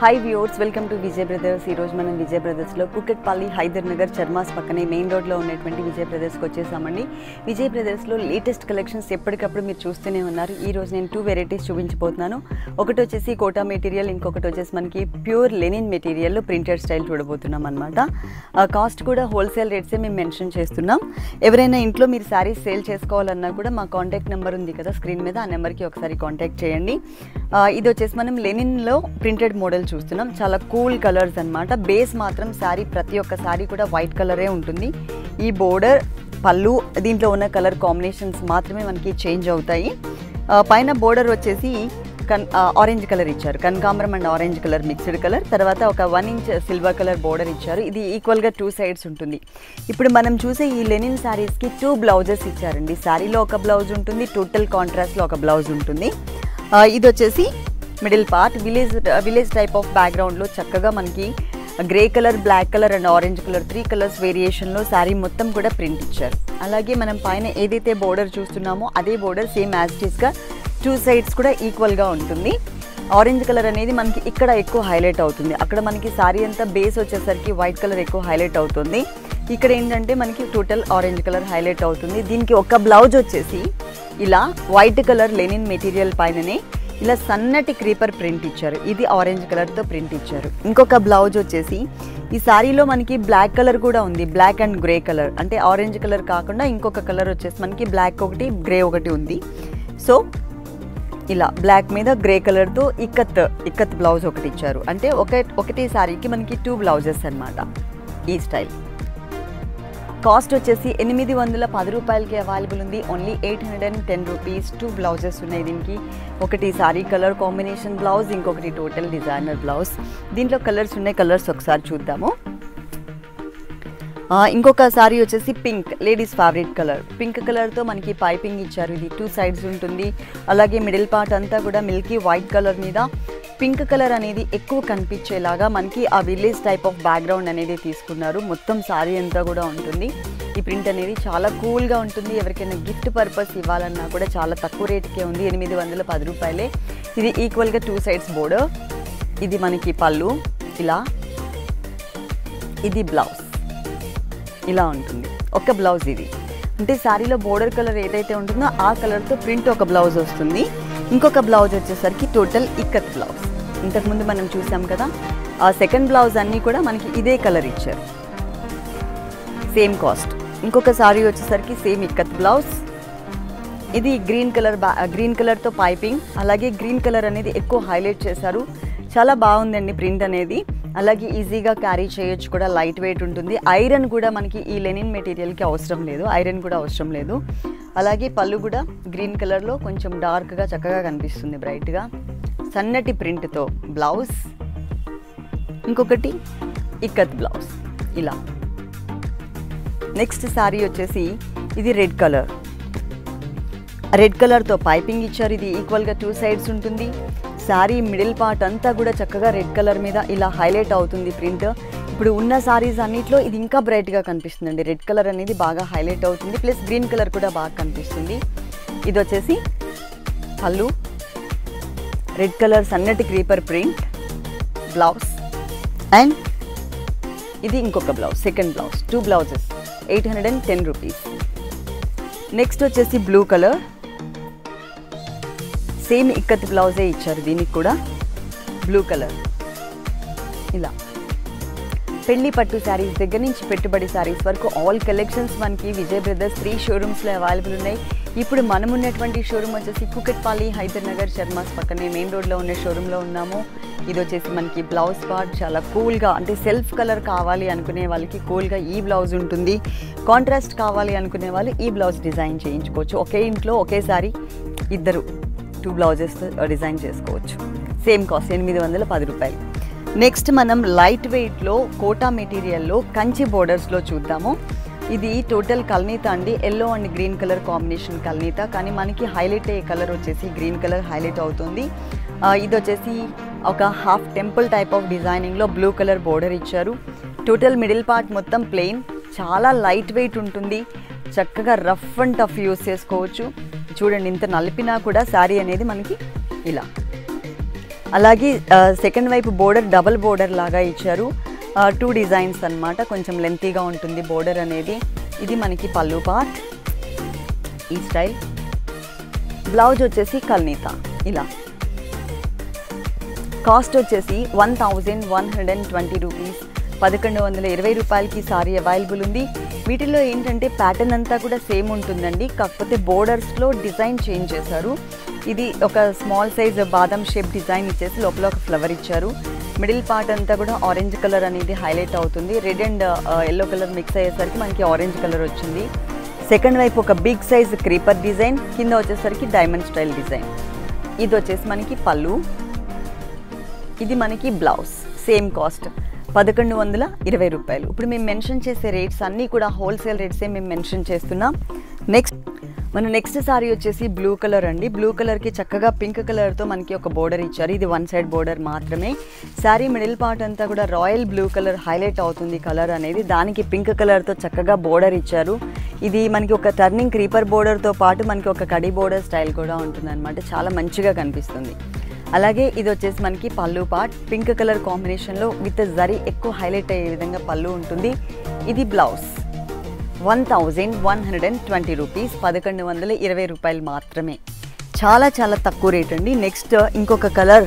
hi viewers welcome to Vijay brothers ఈరోజు మనం విజయ్ బ్రదర్స్లో కుక్కట్పల్లి హైదర్ నగర్ చర్మాస్ పక్కనే మెయిన్ రోడ్లో ఉన్నటువంటి విజయ్ బ్రదర్స్కి వచ్చేసామండి విజయ్ బ్రదర్స్లో లేటెస్ట్ కలెక్షన్స్ ఎప్పటికప్పుడు మీరు చూస్తూనే ఉన్నారు ఈ రోజు నేను టూ వెరైటీస్ చూపించబోతున్నాను ఒకటి వచ్చేసి కోటా మెటీరియల్ ఇంకొకటి వచ్చేసి మనకి ప్యూర్ లెనిన్ మెటీరియల్లో ప్రింటెడ్ స్టైల్ చూడబోతున్నాం అనమాట కాస్ట్ కూడా హోల్సేల్ రేట్సే మేము మెన్షన్ చేస్తున్నాం ఎవరైనా ఇంట్లో మీరు శారీస్ సేల్ చేసుకోవాలన్నా కూడా మా కాంటాక్ట్ నెంబర్ ఉంది కదా స్క్రీన్ మీద ఆ నెంబర్కి ఒకసారి కాంటాక్ట్ చేయండి ఆ, ఇది వచ్చేసి మనం లెనిన్లో ప్రింటెడ్ మోడల్ చూస్తున్నాం చాలా కూల్ కలర్స్ అన్నమాట బేస్ మాత్రం శారీ ప్రతి ఒక్క శారీ కూడా వైట్ కలరే ఉంటుంది ఈ బోర్డర్ పళ్ళు దీంట్లో ఉన్న కలర్ కాంబినేషన్స్ మాత్రమే మనకి చేంజ్ అవుతాయి ఆ, పైన బోర్డర్ వచ్చేసి కన్ ఆరెంజ్ కలర్ ఇచ్చారు కనకాంబరం and orange colour mixed colour తర్వాత ఒక one inch silver colour border ఇచ్చారు ఇది ఈక్వల్గా టూ సైడ్స్ ఉంటుంది ఇప్పుడు మనం చూసే ఈ లెనిన్ శారీస్కి టూ బ్లౌజెస్ ఇచ్చారండి శారీలో ఒక బ్లౌజ్ ఉంటుంది టోటల్ కాంట్రాస్ట్లో ఒక బ్లౌజ్ ఉంటుంది ఆ, ఇది వచ్చేసి middle part village village type of బ్యాక్గ్రౌండ్లో చక్కగా మనకి grey colour black colour and orange colour three colours వేరియేషన్లో శారీ మొత్తం కూడా ప్రింట్ ఇచ్చారు అలాగే మనం పైన ఏదైతే బోర్డర్ చూస్తున్నామో అదే బోర్డర్ సేమ్ యాజ్ గా టూ సైడ్స్ కూడా ఈక్వల్గా ఉంటుంది ఆరెంజ్ కలర్ అనేది మనకి ఇక్కడ ఎక్కువ హైలైట్ అవుతుంది అక్కడ మనకి శారీ అంతా బేస్ వచ్చేసరికి వైట్ కలర్ ఎక్కువ హైలైట్ అవుతుంది ఇక్కడ ఏంటంటే మనకి టోటల్ ఆరెంజ్ కలర్ హైలైట్ అవుతుంది దీనికి ఒక బ్లౌజ్ వచ్చేసి ఇలా వైట్ కలర్ లెనిన్ మెటీరియల్ పైననే ఇలా సన్నటి క్రీపర్ ప్రింట్ ఇచ్చారు ఇది ఆరెంజ్ కలర్తో ప్రింట్ ఇచ్చారు ఇంకొక బ్లౌజ్ వచ్చేసి ఈ శారీలో మనకి బ్లాక్ కలర్ కూడా ఉంది బ్లాక్ అండ్ గ్రే కలర్ అంటే ఆరెంజ్ కలర్ కాకుండా ఇంకొక కలర్ వచ్చేసి మనకి బ్లాక్ ఒకటి గ్రే ఒకటి ఉంది సో ఇలా బ్లాక్ మీద గ్రే కలర్తో ఇక్కత్ ఇక్కత్ బ్లౌజ్ ఒకటి ఇచ్చారు అంటే ఒక ఒకటి శారీకి మనకి టూ బ్లౌజెస్ అన్నమాట ఈ స్టైల్ కాస్ట్ వచ్చేసి ఎనిమిది వందల పది రూపాయలకి అవైలబుల్ ఉంది only eight hundred and ten rupees two blouses ఉన్నాయి దీనికి ఒకటి సారీ కలర్ కాంబినేషన్ బ్లౌజ్ ఇంకొకటి టోటల్ డిజైనర్ బ్లౌజ్ దీంట్లో కలర్స్ ఉన్నాయి కలర్స్ ఒకసారి చూద్దాము ఆ, ఇంకొక సారీ వచ్చేసి pink ladies favourite colour pink కలర్తో మనకి పైపింగ్ ఇచ్చారు ఇది టూ సైడ్స్ ఉంటుంది అలాగే మిడిల్ పార్ట్ అంతా కూడా మిల్కీ వైట్ కలర్ మీద పింక్ కలర్ అనేది ఎక్కువ కనిపించేలాగా మనకి ఆ విలేజ్ టైప్ ఆఫ్ బ్యాక్గ్రౌండ్ అనేది తీసుకున్నారు మొత్తం సారీ అంతా కూడా ఉంటుంది ఈ ప్రింట్ అనేది చాలా కూల్గా ఉంటుంది ఎవరికైనా గిఫ్ట్ పర్పస్ ఇవ్వాలన్నా కూడా చాలా తక్కువ రేటుకే ఉంది ఎనిమిది వందల పది రూపాయలే ఇది ఈక్వల్గా టూ సైడ్స్ బోర్డర్ ఇది మనకి పళ్ళు ఇలా ఇది బ్లౌజ్ ఇలా ఉంటుంది ఒక బ్లౌజ్ ఇది అంటే శారీలో బోర్డర్ కలర్ ఏదైతే ఉంటుందో ఆ కలర్తో ప్రింట్ ఒక బ్లౌజ్ వస్తుంది ఇంకొక బ్లౌజ్ వచ్చేసరికి టోటల్ ఇక్కత్ బ్లౌజ్ ఇంతకుముందు మనం చూసాం కదా ఆ సెకండ్ బ్లౌజ్ అన్నీ కూడా మనకి ఇదే కలర్ ఇచ్చారు సేమ్ కాస్ట్ ఇంకొక సారీ వచ్చేసరికి సేమ్ ఇక్కత్ బ్లౌజ్ ఇది గ్రీన్ కలర్ బా గ్రీన్ కలర్తో పైపింగ్ అలాగే గ్రీన్ కలర్ అనేది ఎక్కువ హైలైట్ చేశారు చాలా బాగుందండి ప్రింట్ అనేది అలాగే ఈజీగా క్యారీ చేయొచ్చు కూడా లైట్ వెయిట్ ఉంటుంది ఐరన్ కూడా మనకి ఈ లెనిన్ మెటీరియల్కి అవసరం లేదు ఐరన్ కూడా అవసరం లేదు అలాగే పళ్ళు కూడా గ్రీన్ కలర్లో కొంచెం డార్క్గా చక్కగా కనిపిస్తుంది బ్రైట్గా సన్నటి ప్రింట్తో బ్లౌజ్ ఇంకొకటి ఇక్కత్ బ్లౌజ్ ఇలా నెక్స్ట్ శారీ వచ్చేసి ఇది రెడ్ కలర్ రెడ్ కలర్తో పైపింగ్ ఇచ్చారు ఇది ఈక్వల్గా టూ సైడ్స్ ఉంటుంది శారీ మిడిల్ పార్ట్ అంతా కూడా చక్కగా రెడ్ కలర్ మీద ఇలా హైలైట్ అవుతుంది ప్రింట్ ఇప్పుడు ఉన్న సారీస్ అన్నిట్లో ఇది ఇంకా బ్రైట్గా కనిపిస్తుందండి రెడ్ కలర్ అనేది బాగా హైలైట్ అవుతుంది ప్లస్ గ్రీన్ కలర్ కూడా బాగా కనిపిస్తుంది ఇది వచ్చేసి పళ్ళు రెడ్ కలర్ సన్నటి క్రీపర్ ప్రింట్ బ్లౌజ్ అండ్ ఇది ఇంకొక blouse second blouse two blouses eight hundred and ten rupees next వచ్చేసి బ్లూ కలర్ సేమ్ ఇక్కత్ బ్లౌజే ఇచ్చారు దీనికి కూడా బ్లూ కలర్ ఇలా పెళ్లి పట్టు శారీస్ దగ్గర నుంచి పెట్టుబడి శారీస్ వరకు ఆల్ కలెక్షన్స్ మనకి విజయ్ బ్రదర్స్ త్రీ షోరూమ్స్లో అవైలబుల్ ఉన్నాయి ఇప్పుడు మనం ఉన్నటువంటి షోరూమ్ వచ్చేసి కుకట్పల్లి హైదర్ నగర్ శర్మాస్ పక్కనే మెయిన్ రోడ్లో ఉన్న షోరూంలో ఉన్నాము ఇది వచ్చేసి మనకి బ్లౌజ్ పార్ట్ చాలా కూల్గా అంటే సెల్ఫ్ కలర్ కావాలి అనుకునే వాళ్ళకి కూల్గా ఈ బ్లౌజ్ ఉంటుంది కాంట్రాస్ట్ కావాలి అనుకునే వాళ్ళు ఈ బ్లౌజ్ డిజైన్ చేయించుకోవచ్చు ఒకే ఇంట్లో ఒకేసారి ఇద్దరు టూ బ్లౌజెస్ డిజైన్ చేసుకోవచ్చు సేమ్ కాస్ట్ ఎనిమిది వందల పది రూపాయలు నెక్స్ట్ మనం లైట్ వెయిట్లో కోటా మెటీరియల్లో కంచి బోర్డర్స్లో చూద్దాము ఇది టోటల్ కల్నీత అండి yellow and green colour combination కల్నీత కానీ మనకి హైలైట్ అయ్యే కలర్ వచ్చేసి గ్రీన్ కలర్ హైలైట్ అవుతుంది ఆ, ఇది వచ్చేసి ఒక హాఫ్ టెంపుల్ టైప్ ఆఫ్ డిజైనింగ్లో బ్లూ కలర్ బోర్డర్ ఇచ్చారు టోటల్ మిడిల్ పార్ట్ మొత్తం ప్లెయిన్ చాలా లైట్ వెయిట్ ఉంటుంది చక్కగా రఫ్ అండ్ టఫ్ యూస్ చేసుకోవచ్చు చూడండి ఇంత నలిపినా కూడా శారీ అనేది మనకి ఇలా అలాగే సెకండ్ వైపు బోర్డర్ డబల్ బోర్డర్ లాగా ఇచ్చారు టూ డిజైన్స్ అన్నమాట కొంచెం లెంతీగా ఉంటుంది బోర్డర్ అనేది ఇది మనకి పళ్ళు పార్ట్ ఈ స్టైల్ బ్లౌజ్ వచ్చేసి కల్నీత ఇలా కాస్ట్ వచ్చేసి one thousand one hundred and twenty rupees పదకొండు వందల ఇరవై రూపాయలకి సారీ అవైలబుల్ ఉంది వీటిలో ఏంటంటే ప్యాటర్న్ అంతా కూడా సేమ్ ఉంటుందండి కాకపోతే బోర్డర్స్లో డిజైన్ చేంజ్ చేశారు ఇది ఒక స్మాల్ సైజ్ బాదం షేప్ డిజైన్ ఇచ్చేసి లోపల ఒక ఫ్లవర్ ఇచ్చారు మిడిల్ పార్ట్ అంతా కూడా ఆరెంజ్ కలర్ అనేది హైలైట్ అవుతుంది red and yellow colour mix అయ్యేసరికి మనకి ఆరెంజ్ కలర్ వచ్చింది సెకండ్ వైపు ఒక బిగ్ సైజ్ క్రీపర్ డిజైన్ కింద వచ్చేసరికి డైమండ్ స్టైల్ డిజైన్ ఇది వచ్చేసి మనకి పళ్ళు ఇది మనకి బ్లౌజ్ సేమ్ కాస్ట్ పదకొండు వందల ఇరవై రూపాయలు ఇప్పుడు మేము మెన్షన్ చేసే రేట్స్ అన్నీ కూడా హోల్సేల్ రేట్సే మేము మెన్షన్ చేస్తున్నాం నెక్స్ట్ మన నెక్స్ట్ సారీ వచ్చేసి బ్లూ కలర్ అండి బ్లూ కలర్కి చక్కగా పింక్ కలర్తో మనకి ఒక బోర్డర్ ఇచ్చారు ఇది వన్ సైడ్ బోర్డర్ మాత్రమే శారీ మిడిల్ పార్ట్ అంతా కూడా రాయల్ బ్లూ కలర్ హైలైట్ అవుతుంది కలర్ అనేది దానికి పింక్ కలర్తో చక్కగా బోర్డర్ ఇచ్చారు ఇది మనకి ఒక టర్నింగ్ క్రీపర్ బోర్డర్తో పాటు మనకి ఒక కడి బోర్డర్ స్టైల్ కూడా ఉంటుంది చాలా మంచిగా కనిపిస్తుంది అలాగే ఇది వచ్చేసి మనకి పళ్ళు పార్ట్ పింక్ కలర్ కాంబినేషన్లో విత్ జరీ ఎక్కువ హైలైట్ అయ్యే విధంగా పళ్ళు ఉంటుంది ఇది blouse one thousand one hundred and twenty rupees పదకొండు వందల ఇరవై రూపాయలు మాత్రమే చాలా చాలా తక్కువ రేట్ అండి నెక్స్ట్ ఇంకొక కలర్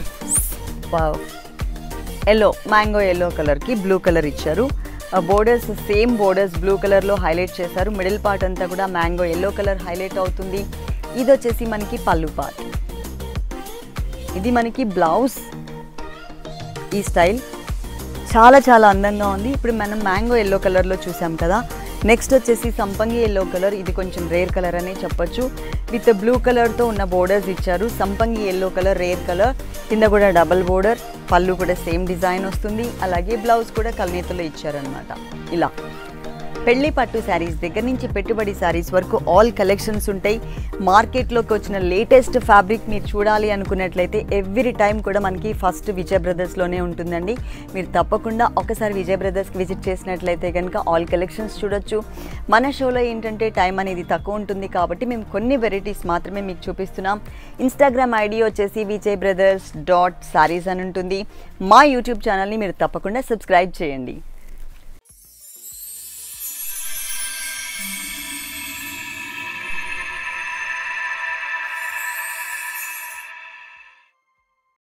ఎల్లో మ్యాంగో ఎల్లో కలర్కి బ్లూ కలర్ ఇచ్చారు బోర్డర్స్ సేమ్ బోర్డర్స్ బ్లూ కలర్లో హైలైట్ చేశారు మిడిల్ పార్ట్ అంతా కూడా మ్యాంగో ఎల్లో కలర్ హైలైట్ అవుతుంది ఇది వచ్చేసి మనకి పళ్ళు పార్ట్ ఇది మనకి బ్లౌజ్ ఈ స్టైల్ చాలా చాలా అందంగా ఉంది ఇప్పుడు మనం మ్యాంగో ఎల్లో కలర్లో చూసాం కదా నెక్స్ట్ వచ్చేసి సంపంగి ఎల్లో కలర్ ఇది కొంచెం రేర్ కలర్ అనే చెప్పొచ్చు విత్ బ్లూ కలర్తో ఉన్న బోర్డర్స్ ఇచ్చారు సంపంగి ఎల్లో కలర్ రేర్ కలర్ కింద కూడా డబల్ బోర్డర్ పళ్ళు కూడా సేమ్ డిజైన్ వస్తుంది అలాగే బ్లౌజ్ కూడా కల్నేతలో ఇచ్చారనమాట ఇలా పెళ్లి పట్టు శారీస్ దగ్గర నుంచి పెట్టుబడి శారీస్ వరకు ఆల్ కలెక్షన్స్ ఉంటాయి మార్కెట్లోకి వచ్చిన లేటెస్ట్ ఫ్యాబ్రిక్ మీరు చూడాలి అనుకున్నట్లయితే ఎవ్రీ టైం కూడా మనకి ఫస్ట్ విజయ్ బ్రదర్స్లోనే ఉంటుందండి మీరు తప్పకుండా ఒకసారి విజయ్ బ్రదర్స్కి విజిట్ చేసినట్లయితే కనుక ఆల్ కలెక్షన్స్ చూడొచ్చు మన షోలో ఏంటంటే టైం అనేది తక్కువ ఉంటుంది కాబట్టి మేము కొన్ని వెరైటీస్ మాత్రమే మీకు చూపిస్తున్నాం ఇన్స్టాగ్రామ్ ఐడి వచ్చేసి విజయ్ బ్రదర్స్ డాట్ శారీస్ అని ఉంటుంది మా యూట్యూబ్ ఛానల్ని మీరు తప్పకుండా సబ్స్క్రైబ్ చేయండి